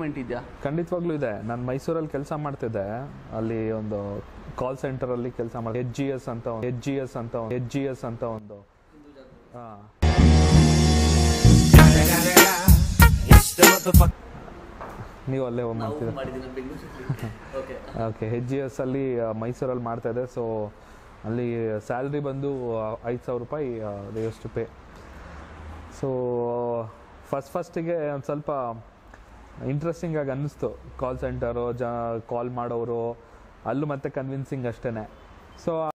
improvement ಇದೆಯಾ ಖಂಡಿತವಾಗ್ಲೂ ಇದೆ ನಾನು ಮೈಸೂರಲ್ಲಿ ಕೆಲಸ ಮಾಡ್ತಿದ್ದೆ ಅಲ್ಲಿ ಒಂದು ಕಾಲ್ ಸೆಂಟರಲ್ಲಿ ಕೆಲಸ ಮಾಡಿ ಎಚ್ ಜಿ ಎಸ್ ಅಂತ ಎಚ್ ಜಿ ಎಸ್ ಅಂತ ಎಚ್ ಜಿ ಎಸ್ ಅಂತ ಒಂದು ಹಾಂ ನೀವು ಅಲ್ಲೇ ಮಾಡ್ತಿದ್ದ okay okay H G S ಅಲ್ಲಿ ಆ, ಮೈಸೂರಲ್ಲಿ ಮಾಡ್ತಾ ಇದೆ ಸೊ ಅಲ್ಲಿ ಸ್ಯಾಲ್ರಿ ಬಂದು ಐದು ಸಾವಿರ ರೂಪಾಯಿ they to pay so first ಫಸ್ಟಿಗೆ ಒಂದು ಸ್ವಲ್ಪ ಇಂಟ್ರೆಸ್ಟಿಂಗ್ ಆಗಿ ಅನ್ನಿಸ್ತು ಕಾಲ್ ಸೆಂಟರು ಜ ಕಾಲ್ ಮಾಡೋರು ಅಲ್ಲೂ ಮತ್ತೆ ಕನ್ವಿನ್ಸಿಂಗ್ ಅಷ್ಟೇ ಸೊ